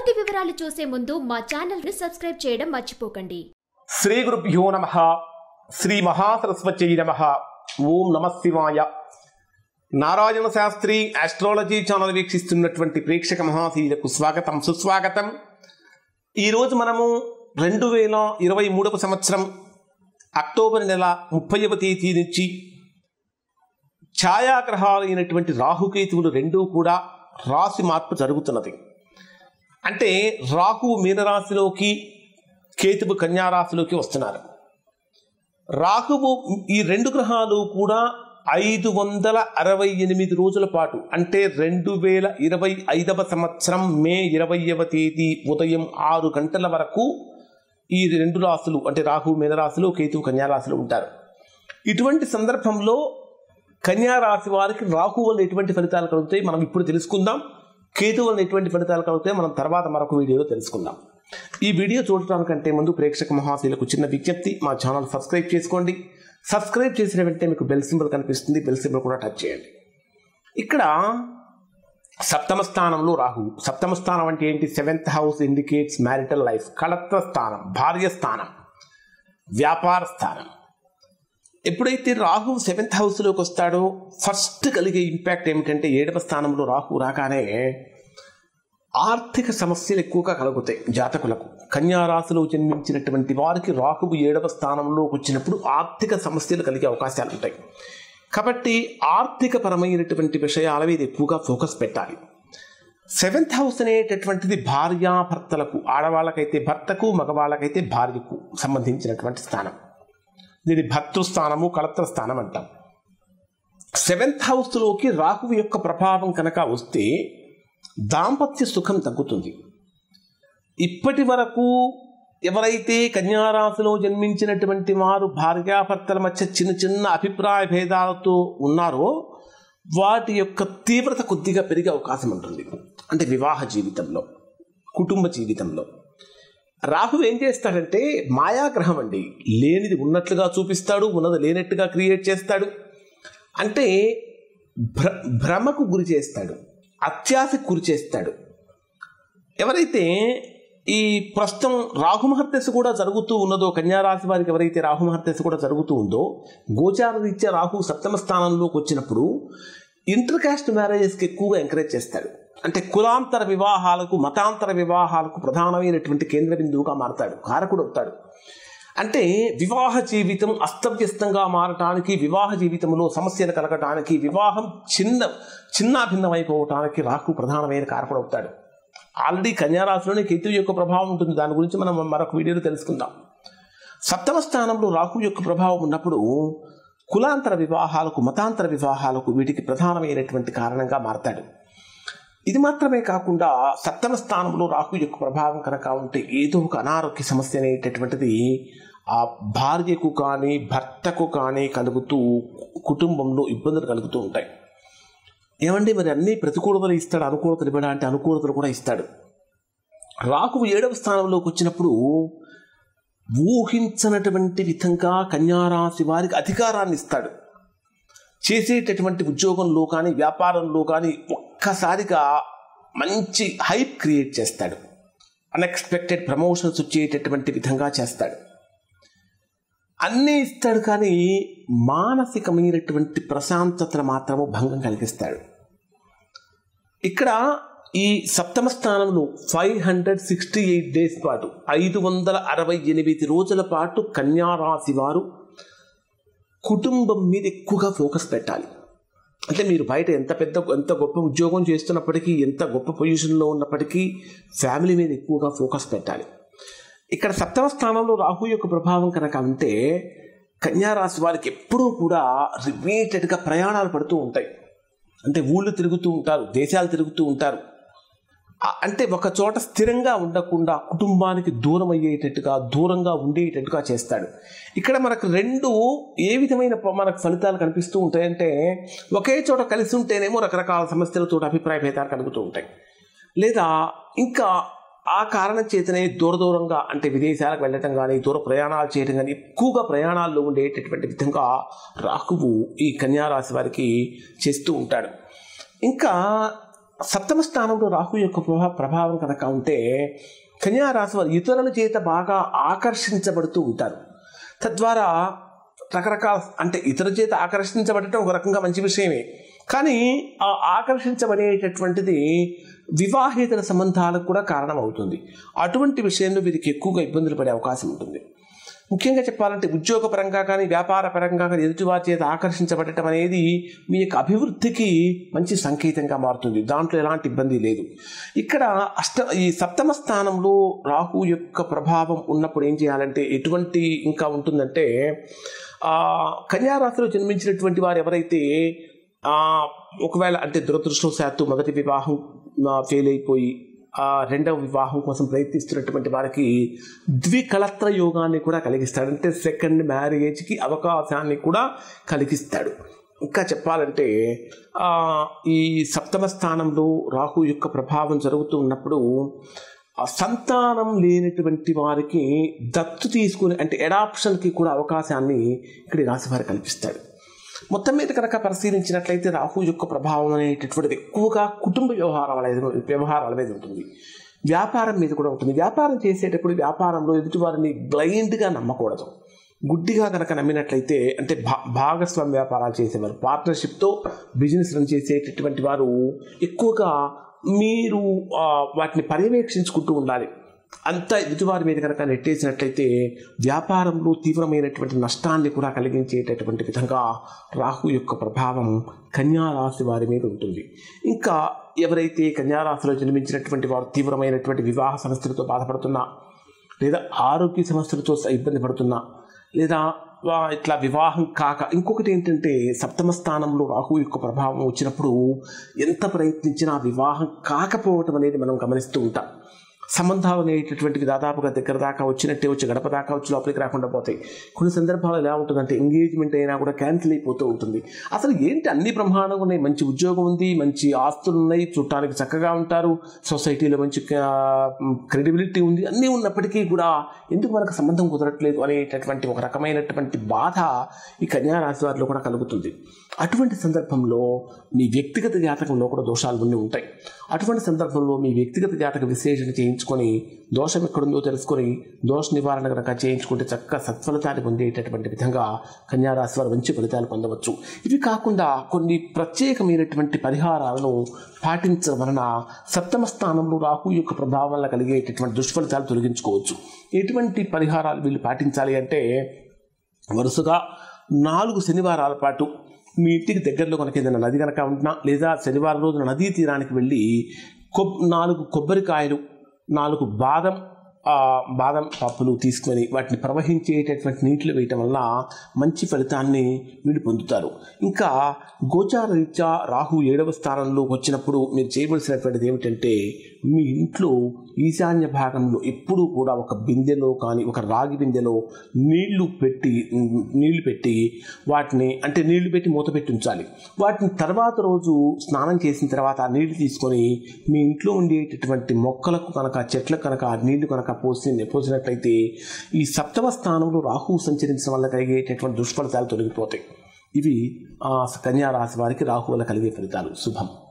పూర్తి వివరాలు చూసే ముందు మా ఛానల్ ని సబ్స్క్రైబ్ చేయడం మర్చిపోకండి శ్రీ గురుభ్యో నమ శ్రీ మహాసరస్వత్యై నమ ఓం నమ శివాయ నారాయణ శాస్త్రి ఆస్ట్రాలజీ ఛానల్ వీక్షిస్తున్నటువంటి ప్రేక్షక మహాశీలకు స్వాగతం సుస్వాగతం ఈరోజు మనము రెండు వేల ఇరవై మూడవ సంవత్సరం అక్టోబర్ నెల ముప్పైవ తేదీ నుంచి ఛాయాగ్రహాలు అయినటువంటి రాహుకేతువులు రెండూ కూడా రాశి మార్పు జరుగుతున్నది అంటే రాహు మీనరాశిలోకి కేతువు కన్యారాశిలోకి వస్తున్నారు రాహువు ఈ రెండు గ్రహాలు కూడా ఐదు వందల అరవై ఎనిమిది రోజుల పాటు అంటే రెండు వేల ఇరవై ఐదవ సంవత్సరం మే ఇరవైవ తేదీ ఉదయం ఆరు గంటల వరకు ఈ రెండు రాశులు అంటే రాహు మీనరాశులు కేతువు కన్యారాశిలో ఉంటారు ఇటువంటి సందర్భంలో కన్యారాశి వారికి రాహు వల్ల ఎటువంటి ఫలితాలు కలుగుతాయి మనం ఇప్పుడు తెలుసుకుందాం కేతు వల్ల ఎటువంటి ఫలితాలు కలుగుతాయి మనం తర్వాత మరొక వీడియోలో తెలుసుకుందాం ఈ వీడియో చూడటానికంటే ముందు ప్రేక్షక మహాశీలకు చిన్న విజ్ఞప్తి మా ఛానల్ సబ్స్క్రైబ్ చేసుకోండి సబ్స్క్రైబ్ చేసిన వెంటనే మీకు బెల్ సింబల్ కనిపిస్తుంది బెల్ సింబల్ కూడా టచ్ చేయండి ఇక్కడ సప్తమ స్థానంలో రాహు సప్తమ స్థానం అంటే ఏంటి seventh house indicates marital life కళత్వ స్థానం భార్య స్థానం వ్యాపార స్థానం ఎప్పుడైతే రాహు సెవెంత్ హౌస్లోకి వస్తాడో ఫస్ట్ కలిగే ఇంపాక్ట్ ఏమిటంటే ఏడవ స్థానంలో రాహు రాగానే ఆర్థిక సమస్యలు ఎక్కువగా కలుగుతాయి జాతకులకు కన్యారాశిలో జన్మించినటువంటి వారికి రాహువు ఏడవ స్థానంలోకి వచ్చినప్పుడు ఆర్థిక సమస్యలు కలిగే అవకాశాలు ఉంటాయి కాబట్టి ఆర్థిక పరమైనటువంటి విషయాల మీద ఎక్కువగా ఫోకస్ పెట్టాలి సెవెంత్ హౌస్ అనేటటువంటిది భార్యాభర్తలకు ఆడవాళ్ళకైతే భర్తకు మగవాళ్ళకైతే భార్యకు సంబంధించినటువంటి స్థానం దీని భర్తృస్థానము కళత్ర స్థానం అంటాం సెవెంత్ హౌస్లోకి రాహువు యొక్క ప్రభావం కనుక వస్తే దాంపత్య సుఖం తగ్గుతుంది ఇప్పటి వరకు ఎవరైతే కన్యారాశిలో జన్మించినటువంటి వారు భార్యాభర్తల మధ్య చిన్న చిన్న అభిప్రాయ భేదాలతో ఉన్నారో వాటి యొక్క తీవ్రత కొద్దిగా పెరిగే అవకాశం ఉంటుంది అంటే వివాహ జీవితంలో కుటుంబ జీవితంలో రాహు ఏం చేస్తాడంటే మాయాగ్రహం అండి లేనిది ఉన్నట్లుగా చూపిస్తాడు ఉన్నది లేనట్టుగా క్రియేట్ చేస్తాడు అంటే భ్ర భ్రమకు గురి చేస్తాడు అత్యాశకు గురి చేస్తాడు ఎవరైతే ఈ ప్రస్తుతం రాహుమహర్దశ కూడా జరుగుతూ ఉన్నదో కన్యారాశి వారికి ఎవరైతే రాహుమహర్దశ కూడా జరుగుతూ ఉందో గోచార రీత్యా రాహు సప్తమ స్థానంలోకి వచ్చినప్పుడు ఇంటర్ కాస్ట్ మ్యారేజెస్కి ఎక్కువగా ఎంకరేజ్ చేస్తాడు అంటే కులాంతర వివాహాలకు మతాంతర వివాహాలకు ప్రధానమైనటువంటి కేంద్ర బిందువుగా మారతాడు కారకుడు అవుతాడు అంటే వివాహ జీవితం అస్తవ్యస్తంగా మారటానికి వివాహ జీవితంలో సమస్యలు కలగటానికి వివాహం చిన్న చిన్నాభిన్నమైపోవటానికి రాహు ప్రధానమైన కారకుడు అవుతాడు ఆల్రెడీ కన్యారాశిలోనే కేతు యొక్క ప్రభావం ఉంటుంది దాని గురించి మనం మరొక వీడియోలో తెలుసుకుందాం సప్తమ స్థానంలో రాహు యొక్క ప్రభావం ఉన్నప్పుడు కులాంతర వివాహాలకు మతాంతర వివాహాలకు వీటికి ప్రధానమైనటువంటి కారణంగా మారతాడు ఇది మాత్రమే కాకుండా సప్తమ స్థానంలో రాహు యొక్క ప్రభావం కనుక ఉంటే ఏదో ఒక అనారోగ్య సమస్య అనేటటువంటిది ఆ భార్యకు కానీ భర్తకు కానీ కలుగుతూ కుటుంబంలో ఇబ్బందులు కలుగుతూ ఉంటాయి ఏమండి మరి అన్ని ప్రతికూలతలు ఇస్తాడు అనుకూలతలు ఇవ్వడా అంటే అనుకూలతలు కూడా ఇస్తాడు రాహువు ఏడవ స్థానంలోకి వచ్చినప్పుడు ఊహించనటువంటి విధంగా కన్యారాశి వారికి అధికారాన్ని ఇస్తాడు చేసేటటువంటి ఉద్యోగంలో కానీ వ్యాపారంలో కానీ ఒక్కసారిగా మంచి హైప్ క్రియేట్ చేస్తాడు అన్ఎక్స్పెక్టెడ్ ప్రమోషన్స్ వచ్చేటటువంటి విధంగా చేస్తాడు అన్నీ ఇస్తాడు కానీ మానసికమైనటువంటి ప్రశాంతతను మాత్రము భంగం కలిగిస్తాడు ఇక్కడ ఈ సప్తమ స్థానంలో five hundred sixty eight days పాటు ఐదు వందల అరవై ఎనిమిది రోజుల పాటు కన్యారాశి వారు కుటుంబం మీద ఎక్కువగా ఫోకస్ పెట్టాలి అంటే మీరు బయట ఎంత పెద్ద ఎంత గొప్ప ఉద్యోగం చేస్తున్నప్పటికీ ఎంత గొప్ప పొజిషన్లో ఉన్నప్పటికీ ఫ్యామిలీ మీద ఎక్కువగా ఫోకస్ పెట్టాలి ఇక్కడ సప్తమ స్థానంలో రాహు యొక్క ప్రభావం కనుక ఉంటే కన్యారాశి వారికి ఎప్పుడూ కూడా రిపీటెడ్గా ప్రయాణాలు పడుతూ ఉంటాయి అంటే ఊళ్ళు తిరుగుతూ ఉంటారు దేశాలు తిరుగుతూ ఉంటారు ఆ- అంటే ఒక చోట స్థిరంగా ఉండకుండా కుటుంబానికి దూరం అయ్యేటట్టుగా దూరంగా ఉండేటట్టుగా చేస్తాడు ఇక్కడ మనకు రెండు ఏ విధమైన ప- మనకు ఫలితాలు కనిపిస్తూ ఉంటాయంటే ఒకే చోట కలిసి ఉంటేనేమో రకరకాల సమస్యలతో అభిప్రాయ భేదాలు కలుగుతూ ఉంటాయి లేదా ఇంకా ఆ కారణం చేతనే దూర దూరంగా అంటే విదేశాలకు వెళ్ళటం కానీ దూర ప్రయాణాలు చేయడం కానీ ఎక్కువగా ప్రయాణాల్లో ఉండేటటువంటి విధంగా రాహువు ఈ కన్యారాశి వారికి చేస్తూ ఉంటాడు ఇంకా సప్తమ స్థానంలో రాహు యొక్క ప్రభా- ప్రభావం కనుక ఉంటే కన్యా రాశి వారు ఇతరుల చేత బాగా ఆకర్షించబడుతూ ఉంటారు తద్వారా రకరకాల అంటే ఇతరుల చేత ఆకర్షించబడటం ఒక రకంగా మంచి విషయమే కానీ ఆ ఆకర్షించబడేటటువంటిది వివాహేతర సంబంధాలకు కూడా కారణమవుతుంది అటువంటి విషయంలో వీరికి ఎక్కువగా ఇబ్బందులు పడే అవకాశం ఉంటుంది ముఖ్యంగా చెప్పాలంటే ఉద్యోగపరంగా కానీ వ్యాపార పరంగా కానీ ఎదుటివారి చేత ఆకర్షించబడటం అనేది మీ యొక్క అభివృద్ధికి మంచి సంకేతంగా మారుతుంది దాంట్లో ఎలాంటి ఇబ్బంది లేదు ఇక్కడ అష్ట ఈ సప్తమ స్థానంలో రాహు యొక్క ప్రభావం ఉన్నప్పుడు ఏం చేయాలంటే ఎటువంటి ఇంకా ఉంటుందంటే ఆ, కన్యా రాశిలో జన్మించినటువంటి వారు ఎవరైతే ఆ, ఒకవేళ అంటే దురదృష్టవశాత్తు మొదటి వివాహం ఫెయిల్ అయిపోయి ఆ రెండవ వివాహం కోసం ప్రయత్నిస్తున్నటువంటి వారికి ద్వికలత్ర యోగాన్ని కూడా కలిగిస్తాడు అంటే సెకండ్ మ్యారేజ్కి అవకాశాన్ని కూడా కలిగిస్తాడు ఇంకా చెప్పాలంటే ఆ, ఈ సప్తమ స్థానంలో రాహు యొక్క ప్రభావం జరుగుతూ ఉన్నప్పుడు ఆ సంతానం లేనటువంటి వారికి దత్తు తీసుకుని అంటే ఎడాప్షన్కి కూడా అవకాశాన్ని ఇక్కడ ఈ రాశి వారు కల్పిస్తాడు మొత్తం మీద కనుక పరిశీలించినట్లయితే రాహు యొక్క ప్రభావం అనేటటువంటిది ఎక్కువగా కుటుంబ వ్యవహారాల మీద వ్యవహారాల మీద ఉంటుంది వ్యాపారం మీద కూడా ఉంటుంది వ్యాపారం చేసేటప్పుడు వ్యాపారంలో ఎదుటివారిని బ్లైండ్గా నమ్మకూడదు గుడ్డిగా కనుక నమ్మినట్లయితే అంటే భా భాగస్వామ్య వ్యాపారాలు చేసేవారు పార్ట్నర్షిప్తో బిజినెస్ రన్ చేసేటటువంటి వారు ఎక్కువగా మీరు ఆ, వాటిని పర్యవేక్షించుకుంటూ ఉండాలి అంతా ఎదుటివారి మీద కనుక నెట్టేసినట్లయితే వ్యాపారంలో తీవ్రమైనటువంటి నష్టాన్ని కూడా కలిగించేటటువంటి విధంగా రాహు యొక్క ప్రభావం కన్యా రాశి వారి మీద ఉంటుంది ఇంకా ఎవరైతే కన్యా రాశిలో జన్మించినటువంటి వారు తీవ్రమైనటువంటి వివాహ సమస్యలతో బాధపడుతున్నా లేదా ఆరోగ్య సమస్యలతో ఇబ్బంది పడుతున్నా లేదా వా- ఇట్లా వివాహం కాక ఇంకొకటి ఏంటంటే సప్తమ స్థానంలో రాహు యొక్క ప్రభావం వచ్చినప్పుడు ఎంత ప్రయత్నించినా వివాహం కాకపోవటం అనేది మనం గమనిస్తూ ఉంటాం సంబంధాలు అనేటటువంటివి దాదాపుగా దగ్గర దాకా వచ్చినట్టే వచ్చి గడప దాకా వచ్చి లోపలికి రాకుండా పోతాయి కొన్ని సందర్భాలు ఎలా ఉంటుందంటే ఎంగేజ్మెంట్ అయినా కూడా క్యాన్సిల్ అయిపోతూ ఉంటుంది అసలు ఏంటి అన్ని బ్రహ్మాండంగా ఉన్నాయి మంచి ఉద్యోగం ఉంది మంచి ఆస్తులు ఉన్నాయి చూడటానికి చక్కగా ఉంటారు సొసైటీలో మంచి క్రెడిబిలిటీ ఉంది అన్నీ ఉన్నప్పటికీ కూడా ఎందుకు మనకు సంబంధం కుదరట్లేదు అనేటటువంటి ఒక రకమైనటువంటి బాధ ఈ కన్యా రాశి వారిలో కూడా కలుగుతుంది అటువంటి సందర్భంలో మీ వ్యక్తిగత జాతకంలో కూడా దోషాలు ఉండి ఉంటాయి అటువంటి సందర్భంలో మీ వ్యక్తిగత జాతక విశ్లేషణ చేయించుకొని దోషం ఎక్కడుందో తెలుసుకొని దోష నివారణ కనుక చేయించుకుంటే చక్కగా సత్ఫలితాన్ని పొందేటటువంటి విధంగా కన్యారాశి వారు మంచి ఫలితాలు పొందవచ్చు ఇవి కాకుండా కొన్ని ప్రత్యేకమైనటువంటి పరిహారాలను పాటించడం వలన సప్తమ స్థానంలో రాహు యొక్క ప్రభావం వల్ల కలిగేటటువంటి దుష్ఫలితాలు తొలగించుకోవచ్చు ఎటువంటి పరిహారాలు వీళ్ళు పాటించాలి అంటే వరుసగా నాలుగు శనివారాల పాటు మీ ఇంటికి దగ్గరలో కనుక ఏదైనా నది కనుక ఉంటున్నా లేదా శనివారం రోజున నదీ తీరానికి వెళ్ళి కొబ్ నాలుగు కొబ్బరికాయలు నాలుగు బాదం ఆ, బాదం పప్పులు తీసుకొని వాటిని ప్రవహించేటటువంటి నీటిలో వేయటం వల్ల మంచి ఫలితాన్ని వీళ్ళు పొందుతారు ఇంకా గోచార రీత్యా రాహు ఏడవ స్థానంలో వచ్చినప్పుడు మీరు చేయవలసినటువంటిది ఏమిటంటే మీ ఇంట్లో ఈశాన్య భాగంలో ఎప్పుడూ కూడా ఒక బిందెలో కానీ ఒక రాగి బిందెలో నీళ్లు పెట్టి నీళ్లు పెట్టి వాటిని అంటే నీళ్లు పెట్టి మూత పెట్టి ఉంచాలి వాటిని తర్వాత రోజు స్నానం చేసిన తర్వాత ఆ నీళ్లు తీసుకొని మీ ఇంట్లో ఉండేటటువంటి మొక్కలకు కనుక చెట్లకు కనుక ఆ నీళ్లు కనుక పోసి పోసినట్లయితే ఈ సప్తమ స్థానంలో రాహు సంచరించడం వల్ల కలిగేటటువంటి దుష్ఫలితాలు తొలగిపోతాయి ఇవి ఆ కన్యా రాశి వారికి రాహు వల్ల కలిగే ఫలితాలు శుభం